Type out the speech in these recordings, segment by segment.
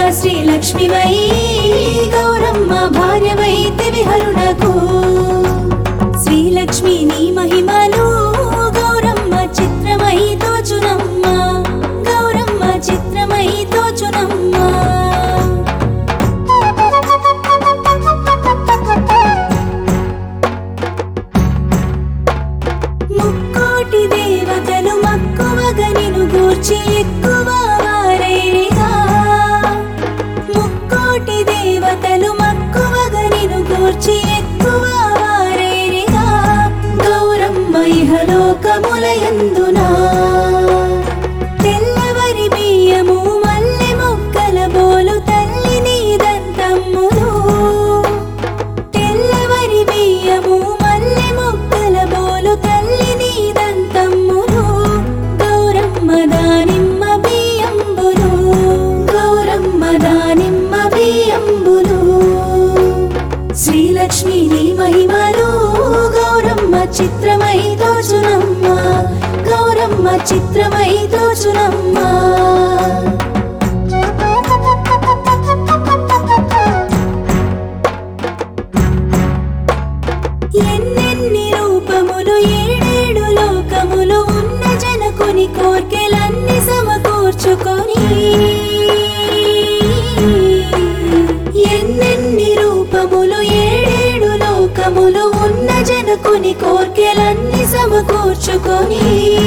శ్రీలక్ష్మివై గౌరమ్మ భార్యవైతివి హరుణకు శ్రీలక్ష్మి నీ మహిమలు గౌరమ్మ చిత్రమై తోచునమ్మ గౌరమ్మ చిత్రమై తోచునమ్మ ముక్కోటి దేవతలు మక్కువగా నిను గూర్చి ఎక్కువ వారైరిగా ముక్కోటి దేవతలు మక్కువగా నిను గూర్చి ఎక్కువ వారైరిగా గౌరమ్మ ఇహలోకములయందునా తెల్లవరి బియ్యము మల్లె మొక్కల బోలు తల్లి నీదంతమ్ములు తెల్లవరి బియ్యము మల్లె మొక్కల బోలు తల్లి నీదంతమ్ములు గౌరమ్మ దానిమ్మ బియ్యంబులు గౌరమ్మ దానిమ్మ బియ్యంబులు శ్రీలక్ష్మి నీ మహిమలు గౌరమ్మ చిత్రమై దోచునమ్మ గౌరమ్మ చిత్రమై దోచునమ్మ ఎన్నెన్ని రూపములు ఏడేడు లోకములు ఉన్న జనకుని కోర్కెలన్నీ సమకూర్చుకొని ఎన్నెన్ని రూపములు ఏడేడు లోకములు ఉన్న జనకుని కోర్కెలన్నీ సమకూర్చుకొని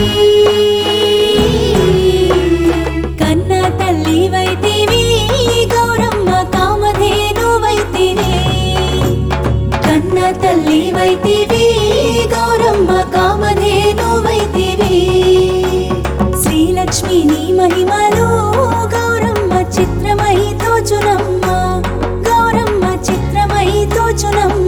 కన్న తల్లి వైతివి గౌరమ్మ కామధేను వైతివి కన్న తల్లి వైతివి గౌరమ్మ కామధేను వైతివి శ్రీలక్ష్మి నీ మహిమలు గౌరమ్మ చిత్రమై తోచునమ్మ గౌరమ్మ చిత్రమై తోచునమ్మ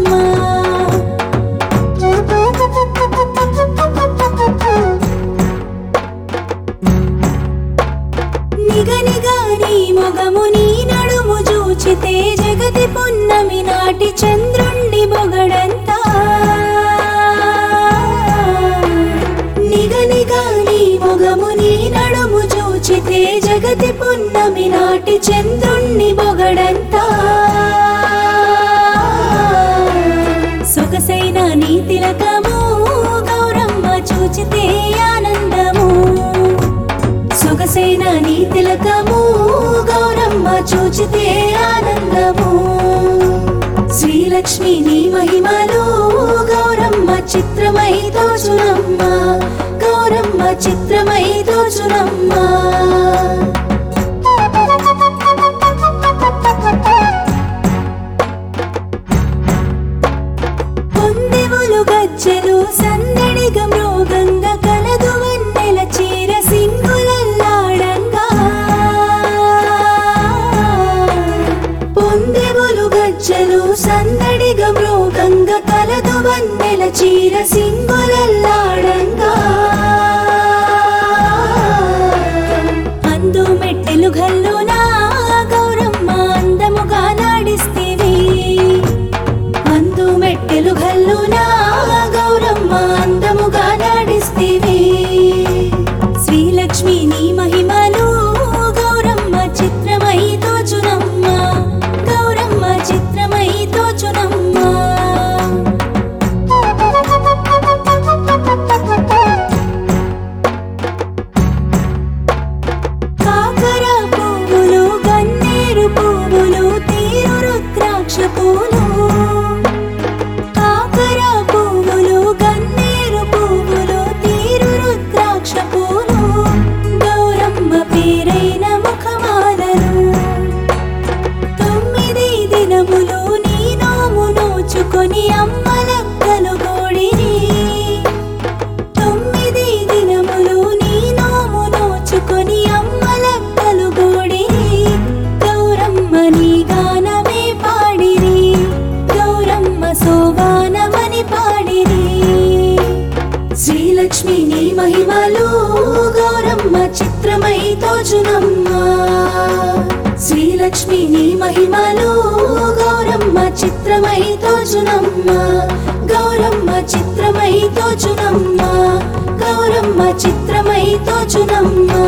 నిగనిగా నీ మొగము నీ నడుము చూచితే జగతి పున్నమి నాటి చంద్రుణ్ణి మొగడంతా నిగనిగా నీ మొగము నీ నడుము చూచితే జగతి పున్నమి నాటి చంద్రుణ్ణి మొగడంతా సొగసైన నీ తిలకము గౌరమ్మ చూచితే ఆనందము సొగసైన నీ తిలకము గౌరమ్మ చూచితే ఆనందము శ్రీలక్ష్మి నీ మహిమలు గౌరమ్మ చిత్రమై దోచునమ్మ గౌరమ్మ చిత్రమై దోచునమ్మ పొందెములు గజ్జెలు సందడిగ మృగంగ కలదు వన్నెల చీర సింగులల్లాడంగా పొందెములు గజ్జెలు సందడిగ మృగంగ కలదు వన్నెల చీర సింగులల్లాడంగా అందు మెట్టెలు గల్లునా గౌరమ్మ అందముగా నాడిస్తేవి అందు మెట్టెలు గల్లునా గౌరమ్మ అందముగా నాడిస్తేవి శ్రీలక్ష్మి నీ మహిమలు గౌరమ్మ చిత్రమై తోచునమ్మ గౌరమ్మ చిత్రమై తోచునమ్మ కాకర పువ్వులు గన్నేరు పువ్వులు తీరు రుద్రాక్ష పూలు కాకర పువ్వులు గన్నేరు పువ్వులు తీరు రుద్రాక్ష పూలు గౌరమ్మ పేరైన ముఖమాలలు తొమ్మిది దినములు నీ నోము నోచుకొని అమ్మలక్కలు గోడిని తొమ్మిది దినములు నీ నోము నోచుకొని అమ్మలక్కలు గోడిని గౌరమ్మ నీ గానమే పాడిరి గౌరమ్మ సోగానమని పాడిరి శ్రీలక్ష్మి నీ మహిమలు గౌరమ్మ చిత్రమై తోచునమ్మ శ్రీలక్ష్మి నీ మహిమలు గౌరమ్మ చిత్రమై తోచునమ్మ గౌరమ్మ చిత్రమై తోచునమ్మ గౌరమ్మ చిత్రమై తోచునమ్మ